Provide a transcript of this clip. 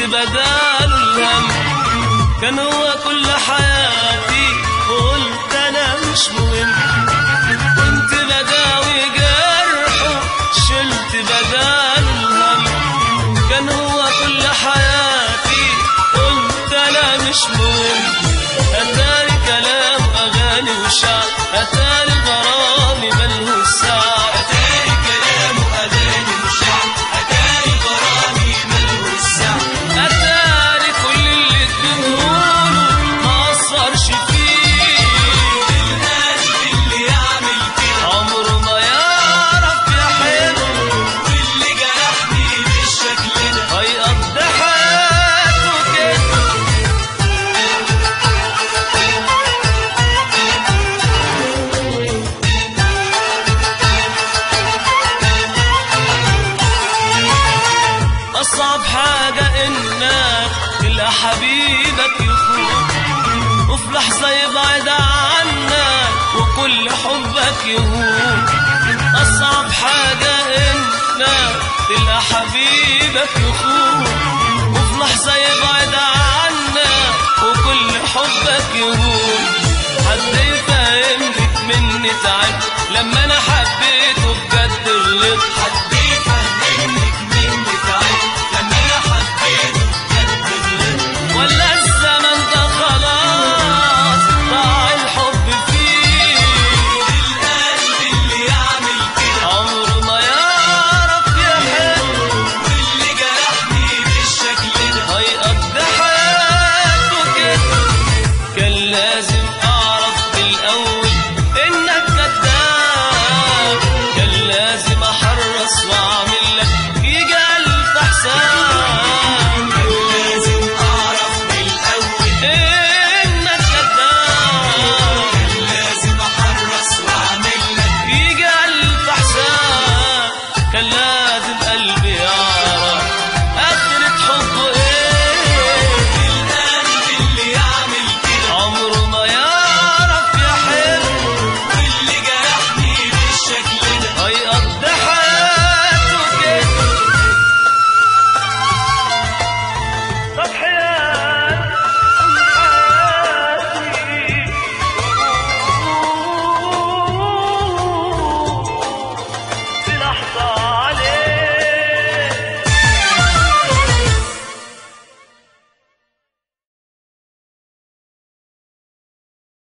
بداله الهم كان هو كل حياتي وقلت انا مش مهم كنت بداوي جرحه شلت بداله الهم كان هو كل حياتي قلت انا مش مهم اتاري كلام اغاني وشعر اتاري غرامي ملهوش سعر أتاري كلام وأغاني وشعر أتاري غرامي ملهوش سعر اتاري كل اللي اديتهوله ما اثرش فيه الناس اللي يعمل كده عمره ما يعرف يحب واللي جرحني بالشكل ده هيقضي حياته كده أصعب حاجة إنك تلاقي حبيبك يخون وفي لحظة يبعد عنك وكل حبك يهون أصعب حاجة إنك تلاقي حبيبك يخون وفي لحظة يبعد عنك وكل حبك يهون حد يفهمك مني تعب